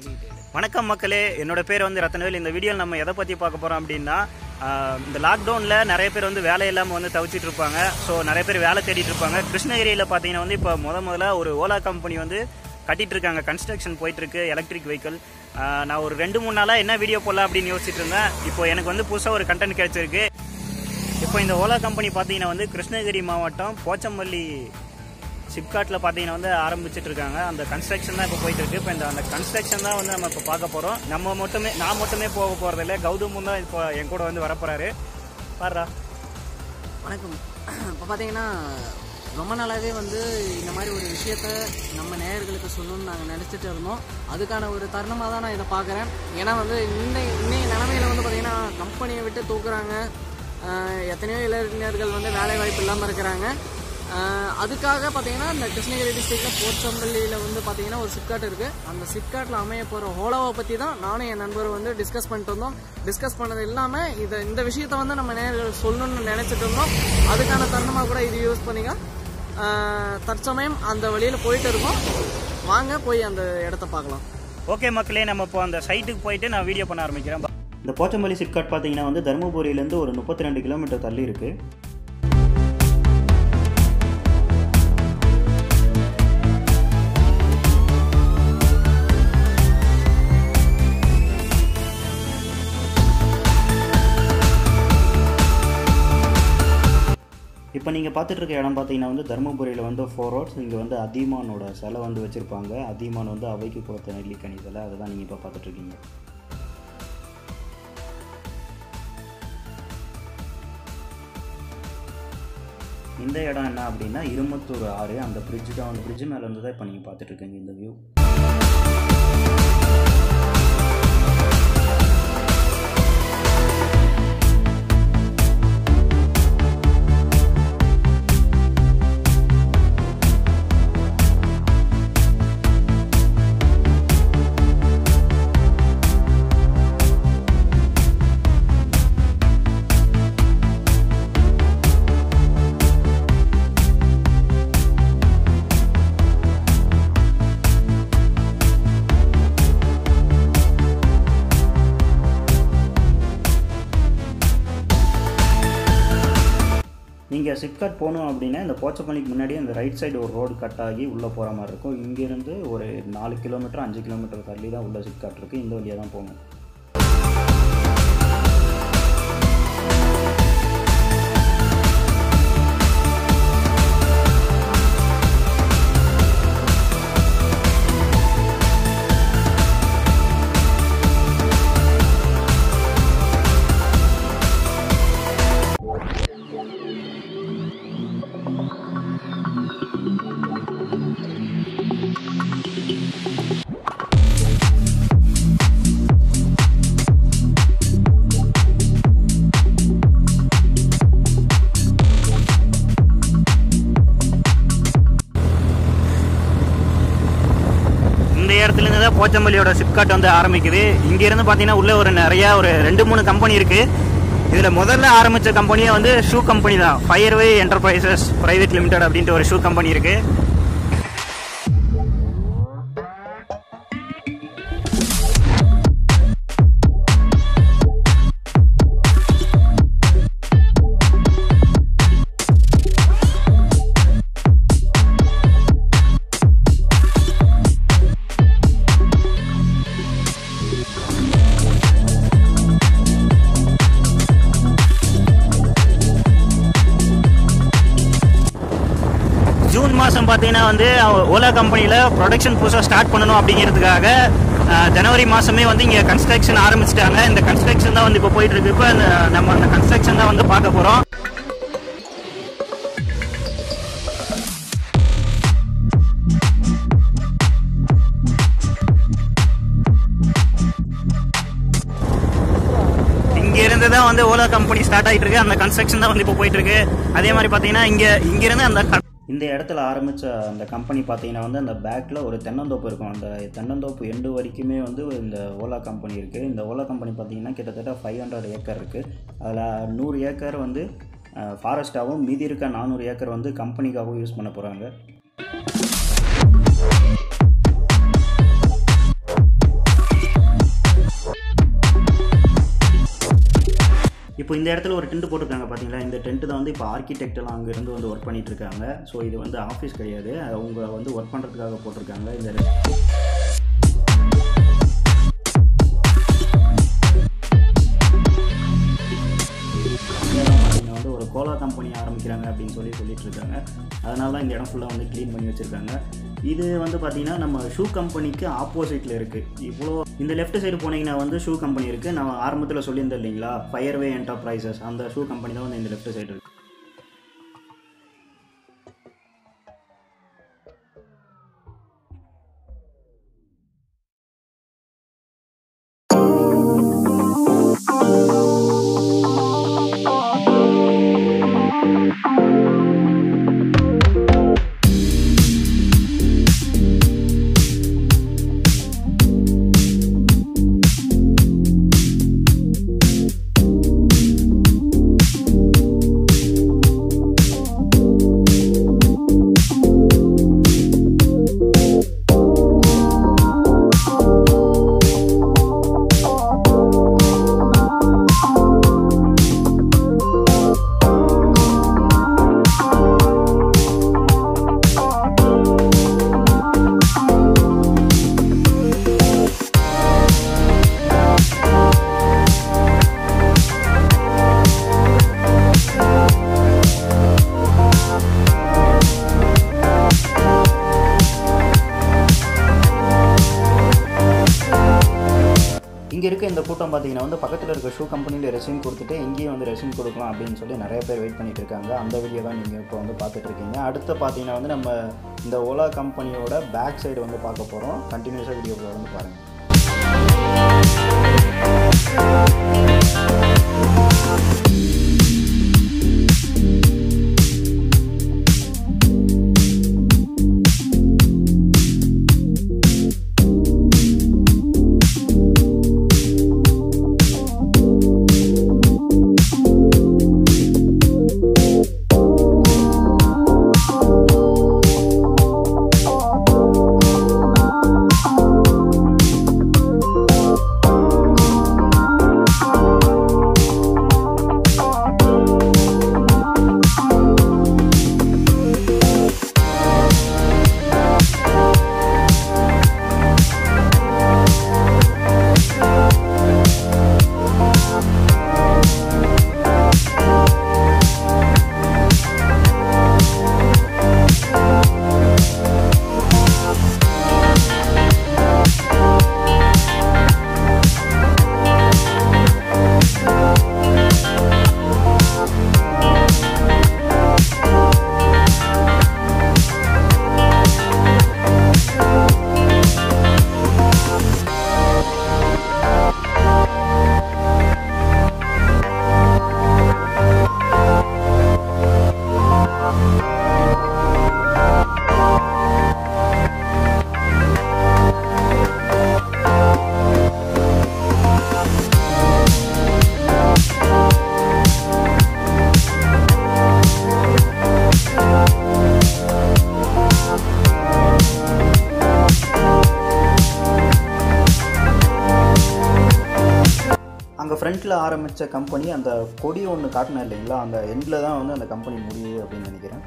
வணக்கம் மக்களே என்னோட பேர் வந்து ரத்னவேல் இந்த வீடியோவில் நம்ம எதை பற்றி பார்க்க போகிறோம் அப்படின்னா ஆஹ், இந்த லாக்டவுனில் நிறைய பேர் வந்து வேலை இல்லாமல் வந்து தவிச்சிட்டு இருப்பாங்க ஸோ நிறைய பேர் வேலை தேடிட்டு இருப்பாங்க கிருஷ்ணகிரியில் பார்த்தீங்கன்னா வந்து இப்போ முத முதல்ல ஒரு ஓலா கம்பெனி வந்து கட்டிட்டு இருக்காங்க கன்ஸ்ட்ரக்ஷன் போயிட்டு இருக்கு எலக்ட்ரிக் வெஹிக்கிள் நான் ஒரு ரெண்டு மூணு நாளாக என்ன வீடியோ போடலாம் அப்படின்னு யோசிச்சுட்டு இருந்தேன் இப்போ எனக்கு வந்து புதுசாக ஒரு கண்டென்ட் கிடைச்சிருக்கு இப்போ இந்த ஓலா கம்பெனி பார்த்தீங்கன்னா வந்து கிருஷ்ணகிரி மாவட்டம் போச்சம்பள்ளி சிப்காட்டில் பார்த்தீங்கன்னா வந்து ஆரம்பிச்சிட்டு இருக்காங்க அந்த கன்ஸ்ட்ரக்ஷன் தான் இப்போ போயிட்டு இருக்கு இப்போ இந்த அந்த கன்ஸ்ட்ரக்ஷன் தான் வந்து நம்ம இப்போ பார்க்க போகிறோம் நம்ம மட்டுமே நான் மட்டுமே போக போகிறது இல்லை கௌதமும் தான் இப்போ என் கூட வந்து வரப்போறாரு பாருடா வணக்கம் இப்போ பார்த்தீங்கன்னா ரொம்ப நாளாகவே வந்து இந்த மாதிரி ஒரு விஷயத்த நம்ம நேயர்களுக்கு சொல்லணும்னு நாங்கள் நினச்சிட்டு இருந்தோம் அதுக்கான ஒரு தருணமாக தான் நான் இதை பார்க்குறேன் ஏன்னா வந்து இன்னை இன்னைய நிலமையில வந்து பார்த்தீங்கன்னா கம்பெனியை விட்டு தூக்குறாங்க ஆஹ் எத்தனையோ இளைஞர்கள் வந்து வேலை வாய்ப்பு இல்லாமல் இருக்கிறாங்க ஆஹ் அதுக்காக பார்த்தீங்கன்னா இந்த கிருஷ்ணகிரி டிஸ்ட்ரிக்டில் போர்ச்சம்பள்ளியில் வந்து பார்த்தீங்கன்னா ஒரு சிப்காட் இருக்குது அந்த சிப்காட்டில் அமைய போகிற ஹோலாவை பற்றி தான் நானும் என் நண்பரும் வந்து டிஸ்கஸ் பண்ணிட்டு இருந்தோம் டிஸ்கஸ் பண்ணது இல்லாமல் இதை இந்த விஷயத்தை வந்து நம்ம நேர்கள் சொல்லணும்னு நினச்சிட்டு இருந்தோம் அதுக்கான தருணமாக கூட இது யூஸ் பண்ணிங்க ஆஹ் தற்சமயம் அந்த வழியில் போயிட்டு இருக்கோம் வாங்க போய் அந்த இடத்த பார்க்கலாம் ஓகே மக்களே நம்ம இப்போ அந்த சைட்டுக்கு போயிட்டு நான் வீடியோ பண்ண ஆரம்பிக்கிறேன் இந்த போச்சம்பள்ளி சிப்காட் பார்த்தீங்கன்னா வந்து தருமபுரியிலேருந்து ஒரு முப்பத்தி ரெண்டு கிலோமீட்டர் தள்ளி இருக்குது இப்போ நீங்கள் பார்த்துட்டு இருக்க இடம் பார்த்தீங்கன்னா வந்து தருமபுரியில் வந்து ஃபோர் ரோட்ஸ் இங்கே வந்து அதிமானோட சிலை வந்து வச்சுருப்பாங்க அதிமான் வந்து அவைக்கு கொடுத்த நெல்லிக்கனி சிலை அதை தான் நீங்கள் இப்போ பார்த்துட்ருக்கீங்க இந்த இடம் என்ன அப்படின்னா இருமத்தூர் ஆறு அந்த பிரிட்ஜ் தான் அந்த பிரிட்ஜ் மேலே இருந்து தான் இப்போ நீங்கள் பார்த்துட்ருக்கீங்க இந்த வியூ நீங்கள் சிப்காட் போகணும் அப்படின்னா இந்த போச்சப்பள்ளிக்கு முன்னாடி அந்த ரைட் சைடு ஒரு ரோடு கட் ஆகி உள்ளே போகிற மாதிரி இருக்கும் இங்கேருந்து ஒரு நாலு கிலோமீட்டர் அஞ்சு கிலோமீட்டர் தள்ளி தான் உள்ள சிப்காட் இருக்குது இந்த வழியாக தான் போகணும் இந்த இடத்துல இருந்து தான் போச்சம்பள்ளியோட சிப்காட் வந்து ஆரம்பிக்குது இங்க இருந்து பாத்தீங்கன்னா உள்ள ஒரு நிறைய ஒரு ரெண்டு மூணு கம்பெனி இருக்கு இதுல முதல்ல ஆரம்பிச்ச கம்பெனியே வந்து ஷூ கம்பெனி தான் ஃபயர்வே என்டர்பிரைசஸ் பிரைவேட் லிமிடெட் அப்படின்ட்டு ஒரு ஷூ கம்பெனி இருக்கு ஜூன் மாதம் பார்த்தீங்கன்னா வந்து அவ- ஓலா கம்பெனியில் ப்ரொடக்ஷன் புதுசாக ஸ்டார்ட் பண்ணணும் அப்படிங்கிறதுக்காக அஹ், ஜனவரி மாதமே வந்து இங்கே கன்ஸ்ட்ரக்ஷன் ஆரம்பிச்சிட்டாங்க இந்த கன்ஸ்ட்ரக்ஷன் தான் வந்து இப்போ போயிட்டு இருக்கு இப்போ அந்த நம்ம அந்த கன்ஸ்ட்ரக்ஷன் தான் வந்து பார்க்க போகிறோம் இங்க இருந்து தான் வந்து ஓலா கம்பெனி ஸ்டார்ட் ஆயிட்டு இருக்கு அந்த கன்ஸ்ட்ரக்ஷன் தான் வந்து இப்போ போயிட்டு இருக்கு அதே மாதிரி பாத்தீங்கன்னா இங்க இங்க இருந்து அந்த க- இந்த இடத்துல ஆரம்பிச்ச அந்த கம்பெனி பார்த்தீங்கன்னா வந்து அந்த பேக்கில் ஒரு தென்னந்தோப்பு இருக்கும் அந்த தென்னந்தோப்பு எண்டு வரைக்குமே வந்து இந்த ஓலா கம்பெனி இருக்குது இந்த ஓலா கம்பெனி பார்த்தீங்கன்னா கிட்டத்தட்ட ஃபைவ் ஹண்ட்ரட் ஏக்கர் இருக்குது அதில் நூறு ஏக்கர் வந்து ஃபாரஸ்ட்டாகவும் மீதி இருக்க நானூறு ஏக்கர் வந்து கம்பெனிக்காகவும் யூஸ் பண்ண போகிறாங்க இப்போ இந்த இடத்துல ஒரு டென்ட் போட்டிருக்காங்க பார்த்தீங்களா இந்த டென்ட் தான் வந்து இப்போ ஆர்கிடெக்ட் எல்லாம் அங்கேருந்து வந்து ஒர்க் பண்ணிட்டு இருக்காங்க ஸோ இது வந்து ஆஃபீஸ் கிடையாது அவங்க வந்து ஒர்க் பண்ணுறதுக்காக போட்டிருக்காங்க இந்த இங்க வந்து ஒரு கோலா கம்பெனி ஆரம்பிக்கிறாங்க அப்படின்னு சொல்லி சொல்லிட்டு இருக்காங்க அதனால தான் இந்த இடம் ஃபுல்லாக வந்து க்ளீன் பண்ணி வச்சுருக்காங்க இது வந்து பார்த்தீங்கன்னா நம்ம ஷூ கம்பெனிக்கு ஆப்போசிட்டில் இருக்குது இவ்வளோ இந்த லெஃப்ட் சைடு போனீங்கன்னா வந்து ஷூ கம்பெனி இருக்குது நான் ஆரம்பத்தில் சொல்லியிருந்தேன் இல்லைங்களா ஃபயர்வே என்டர்பிரைசஸ் அந்த ஷூ கம்பெனி தான் வந்து இந்த லெஃப்ட் சைடு இருக்குது இங்கே இருக்க இந்த கூட்டம் பார்த்தீங்கன்னா வந்து பக்கத்தில் இருக்க ஷூ கம்பெனியில் ரெசியூம் கொடுத்துட்டு இங்கேயும் வந்து ரெசியூம் கொடுக்கலாம் அப்படின்னு சொல்லி நிறைய பேர் வெயிட் பண்ணிட்டு இருக்காங்க அந்த வீடியோ தான் நீங்கள் இப்போ வந்து பார்த்துட்டு இருக்கீங்க அடுத்து பார்த்தீங்கன்னா வந்து நம்ம இந்த ஓலா கம்பெனியோட பேக் சைடு வந்து பார்க்க போகிறோம் கண்டினியூஸாக வீடியோவில் வந்து பாருங்கள் அங்கே ஃப்ரண்ட்டில் ஆரம்பித்த கம்பெனி அந்த கொடி ஒன்று காட்டினா இல்லைங்களா அந்த எண்டில் தான் வந்து அந்த கம்பெனி முடியுது அப்படின்னு நினைக்கிறேன்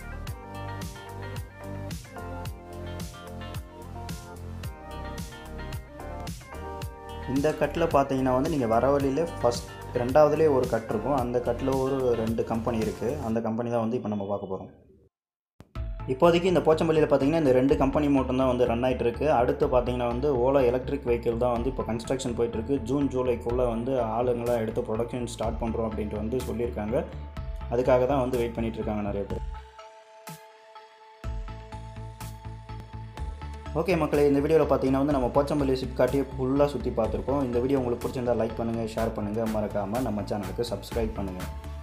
இந்த கட்டில் பார்த்தீங்கன்னா வந்து நீங்கள் வர வழியிலே ஃபஸ்ட் ரெண்டாவதுலேயே ஒரு கட் இருக்கும் அந்த கட்டில் ஒரு ரெண்டு கம்பெனி இருக்குது அந்த கம்பெனி தான் வந்து இப்போ நம்ம பார்க்க போகிறோம் இப்போதைக்கு இந்த போச்சம்பள்ளியில் பார்த்தீங்கன்னா இந்த ரெண்டு கம்பெனி மட்டும் தான் வந்து ரன் ஆகிட்டு இருக்கு அடுத்து பார்த்தீங்கன்னா வந்து ஓலா எலக்ட்ரிக் வெஹிக்கிள் தான் வந்து இப்போ கன்ஸ்ட்ரக்ஷன் போயிட்டு இருக்கு ஜூன் ஜூலைக்குள்ளே வந்து ஆளுங்களாம் எடுத்து ப்ரொடக்ஷன் ஸ்டார்ட் பண்ணுறோம் அப்படின்ட்டு வந்து சொல்லியிருக்காங்க அதுக்காக தான் வந்து வெயிட் பண்ணிட்டு இருக்காங்க நிறைய பேர் ஓகே மக்களே இந்த வீடியோவில் பார்த்தீங்கன்னா வந்து நம்ம போச்சம்பள்ளி சிப்காட்டியை ஃபுல்லாக சுற்றி பார்த்துருக்கோம் இந்த வீடியோ உங்களுக்கு பிடிச்சிருந்தா லைக் பண்ணுங்கள் ஷேர் பண்ணுங்கள் மறக்காமல் நம்ம சேனலுக்கு சப்ஸ்கிரைப் பண்ணுங்கள்